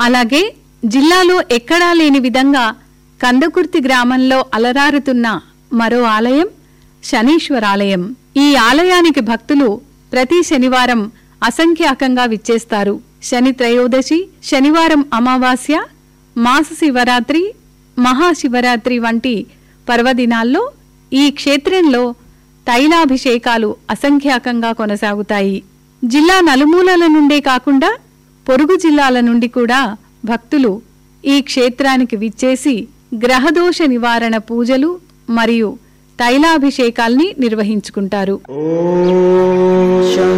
అలాగే జిల్లాలో ఎక్కడా లేని విధంగా కందకుర్తి గ్రామంలో అలరారుతున్న మరో ఆలయం శనీశ్వరాలయం ఈ ఆలయానికి భక్తులు ప్రతి శనివారం అసంఖ్యాకంగా విచ్చేస్తారు శని త్రయోదశి శనివారం అమావాస్య మాస శివరాత్రి మహాశివరాత్రి వంటి పర్వదినాల్లో ఈ క్షేత్రంలో తైలాభిషేకాలు అసంఖ్యాకంగా కొనసాగుతాయి జిల్లా నలుమూలల నుండే కాకుండా పొరుగు జిల్లాల నుండి కూడా భక్తులు ఈ క్షేత్రానికి విచ్చేసి గ్రహదోష నివారణ పూజలు మరియు తైలాభిషేకాల్ని నిర్వహించుకుంటారు ॐ शं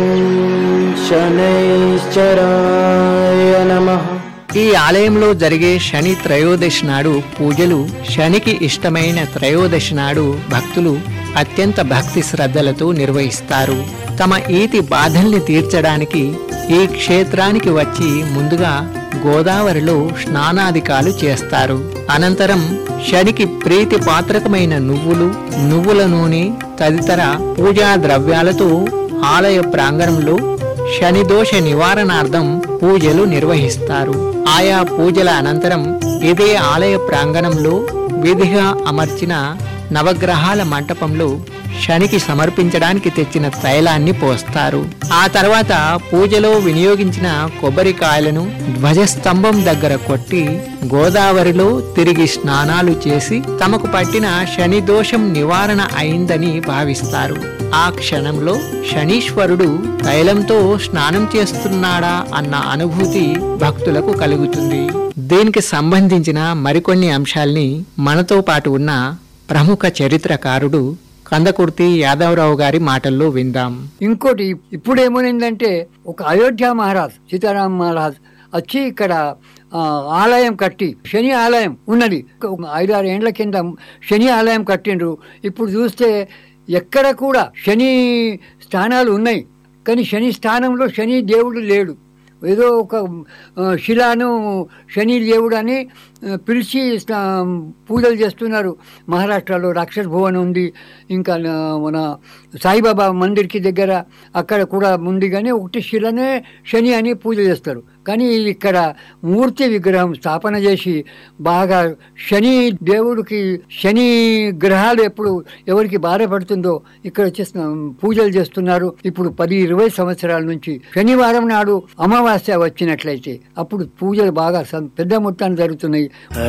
शनैश्चराय नमः ఈ ఆలయంలో జరిగే శని త్రయోదశి నాడు పూజలు శనికి ఇష్టమైన త్రయోదశి నాడు భక్తులు అత్యంత భక్తి శ్రద్ధలతో నిర్వహిస్తారు తమ ఈతి బాధల్ని తీర్చడానికి ఈ క్షేత్రానికి వచ్చి ముందుగా గోదావరిలో స్నానాధికాలు చేస్తారు అనంతరం శనికి ప్రీతి పాత్రకమైన నువ్వులు నువ్వుల నూనె తదితర పూజా ద్రవ్యాలతో ఆలయ ప్రాంగణంలో శనిదోష నివారణార్థం పూజలు నిర్వహిస్తారు ఆయా పూజల అనంతరం ఇదే ఆలయ ప్రాంగణంలో విధిగా అమర్చిన నవగ్రహాల మంటపంలో శనికి సమర్పించడానికి తెచ్చిన తైలాన్ని పోస్తారు ఆ తర్వాత పూజలో వినియోగించిన కొబ్బరికాయలను ధ్వజస్తంభం దగ్గర కొట్టి గోదావరిలో తిరిగి స్నానాలు చేసి తమకు పట్టిన శని దోషం నివారణ అయిందని భావిస్తారు ఆ క్షణంలో శనీశ్వరుడు తైలంతో స్నానం చేస్తున్నాడా అన్న అనుభూతి భక్తులకు కలుగుతుంది దీనికి సంబంధించిన మరికొన్ని అంశాల్ని మనతో పాటు ఉన్న ప్రముఖ చరిత్రకారుడు కందకుర్తి యాదవరావు గారి మాటల్లో విందాం ఇంకోటి ఇప్పుడు ఏమైందంటే ఒక అయోధ్య మహారాజ్ సీతారాం మహారాజ్ వచ్చి ఇక్కడ ఆ, ఆలయం కట్టి శని ఆలయం ఉన్నది ఒక ఐదారు ఏండ్ల కింద శని ఆలయం కట్టిండ్రు ఇప్పుడు చూస్తే ఎక్కడ కూడా శని స్థానాలు ఉన్నాయి కానీ శని స్థానంలో శని దేవుడు లేడు ఏదో ఒక ఆ, శిలాను శని దేవుడు అని ఆ, పిలిచి స్నా- పూజలు చేస్తున్నారు మహారాష్ట్రలో రాక్షస్ భువన్ ఉంది ఇంకా ఆ, మన సాయిబాబా మందిర్కి దగ్గర అక్కడ కూడా ఉంది కానీ ఒకటి శిలనే శని అని పూజ చేస్తారు కానీ ఇక్కడ మూర్తి విగ్రహం స్థాపన చేసి బాగా శని దేవుడికి శని గ్రహాలు ఎప్పుడు ఎవరికి బాధపడుతుందో ఇక్కడ వచ్చేసిన పూజలు చేస్తున్నారు ఇప్పుడు పది ఇరవై సంవత్సరాల నుంచి శనివారం నాడు అమావాస్య వచ్చినట్లయితే అప్పుడు పూజలు బాగా సం- పెద్ద మొత్తాన్ని జరుగుతున్నాయి